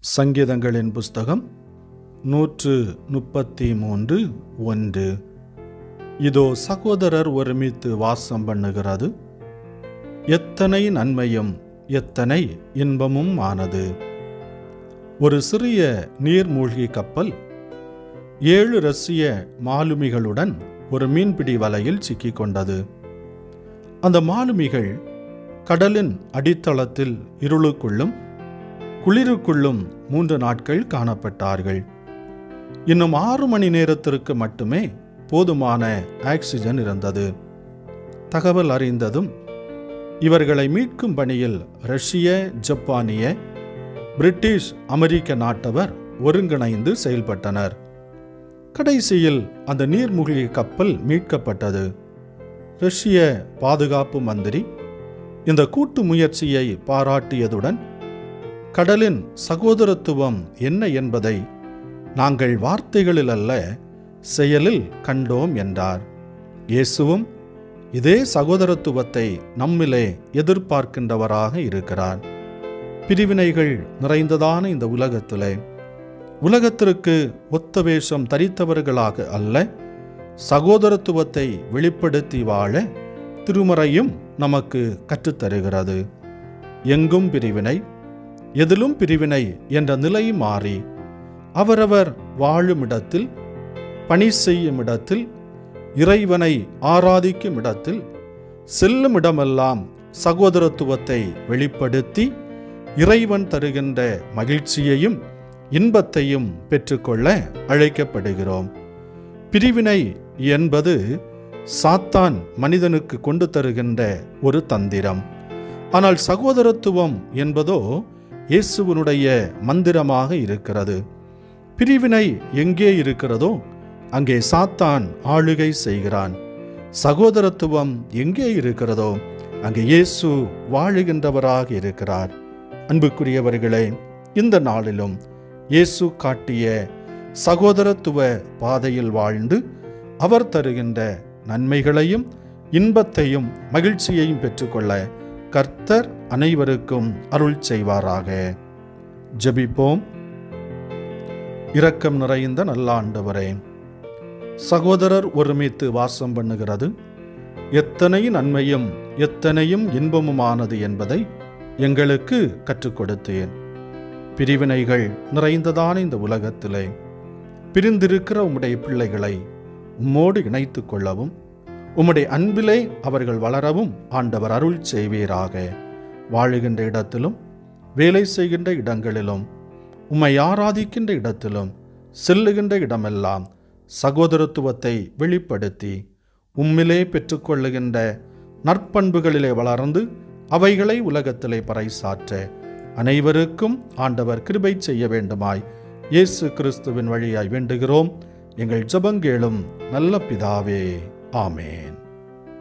சங்கீதங்களின் புஸ்தகம் நூற்று முப்பத்தி மூன்று ஒன்று இதோ சகோதரர் ஒருமித்து வாசம் பண்ணுகிறது எத்தனை நன்மையும் எத்தனை இன்பமும் ஆனது ஒரு சிறிய நீர்மூழ்கி கப்பல் ஏழு ரஷ்ய மாலுமிகளுடன் ஒரு மீன்பிடி வலையில் சிக்கிக் கொண்டது அந்த மாலுமிகள் கடலின் அடித்தளத்தில் இருளுக்குள்ளும் குளிருக்குள்ளும் மூன்று நாட்கள் காணப்பட்டார்கள் இன்னும் ஆறு மணி நேரத்திற்கு மட்டுமே போதுமான ஆக்சிஜன் இருந்தது தகவல் அறிந்ததும் இவர்களை மீட்கும் பணியில் ரஷ்ய ஜப்பானிய பிரிட்டிஷ் அமெரிக்க நாட்டவர் ஒருங்கிணைந்து செயல்பட்டனர் கடைசியில் அந்த நீர்மூழ்கி கப்பல் மீட்கப்பட்டது ரஷ்ய பாதுகாப்பு மந்திரி இந்த கூட்டு முயற்சியை பாராட்டியதுடன் கடலின் சகோதரத்துவம் என்ன என்பதை நாங்கள் வார்த்தைகளில் அல்ல செயலில் கண்டோம் என்றார் இயேசுவும் இதே சகோதரத்துவத்தை நம்மிலே எதிர்பார்க்கின்றவராக இருக்கிறார் பிரிவினைகள் நிறைந்ததான இந்த உலகத்திலே உலகத்திற்கு ஒத்த வேஷம் தரித்தவர்களாக அல்ல சகோதரத்துவத்தை வெளிப்படுத்தி வாழ திருமறையும் நமக்கு கற்றுத்தருகிறது எங்கும் பிரிவினை எதிலும் பிரிவினை என்ற நிலை மாறி அவரவர் வாழும் இடத்தில் பணி செய்யும் இடத்தில் இறைவனை ஆராதிக்கும் இடத்தில் செல்லும் இடமெல்லாம் சகோதரத்துவத்தை வெளிப்படுத்தி இறைவன் தருகின்ற மகிழ்ச்சியையும் இன்பத்தையும் பெற்றுக்கொள்ள அழைக்கப்படுகிறோம் பிரிவினை என்பது சாத்தான் மனிதனுக்கு கொண்டு தருகின்ற ஒரு தந்திரம் ஆனால் சகோதரத்துவம் என்பதோ இயேசுவனுடைய மந்திரமாக இருக்கிறது பிரிவினை எங்கே இருக்கிறதோ அங்கே சாத்தான் ஆளுகை செய்கிறான் சகோதரத்துவம் எங்கே இருக்கிறதோ அங்கே இயேசு வாழுகின்றவராக இருக்கிறார் அன்புக்குரியவர்களே இந்த நாளிலும் இயேசு காட்டிய சகோதரத்துவ பாதையில் வாழ்ந்து அவர் தருகின்ற நன்மைகளையும் இன்பத்தையும் மகிழ்ச்சியையும் பெற்றுக்கொள்ள கர்த்தர் அனைவருக்கும் அருள் செய்வாராக ஜெபிப்போம் இரக்கம் நிறைந்த நல்ல ஆண்டவரே சகோதரர் ஒருமித்து வாசம் பண்ணுகிறது எத்தனை நன்மையும் எத்தனையும் இன்பமுமானது என்பதை எங்களுக்கு கற்றுக் கொடுத்தேன் பிரிவினைகள் நிறைந்ததான இந்த உலகத்திலே பிரிந்திருக்கிற உம்முடைய பிள்ளைகளை உம்மோடு இணைத்துக் கொள்ளவும் உம்முடைய அன்பிலே அவர்கள் வளரவும் ஆண்டவர் அருள் செய்வீராக வாழுகின்ற இடத்திலும் வேலை செய்கின்ற இடங்களிலும் உம்மை ஆராதிக்கின்ற இடத்திலும் செல்லுகின்ற இடமெல்லாம் சகோதரத்துவத்தை வெளிப்படுத்தி உம்மிலே பெற்றுக்கொள்ளுகின்ற நற்பண்புகளிலே வளர்ந்து அவைகளை உலகத்திலே பறைசாற்ற அனைவருக்கும் ஆண்டவர் கிருபை செய்ய வேண்டுமாய் இயேசு கிறிஸ்துவின் வழியாய் வேண்டுகிறோம் எங்கள் ஜபங்கேளும் நல்ல பிதாவே ஆமேன்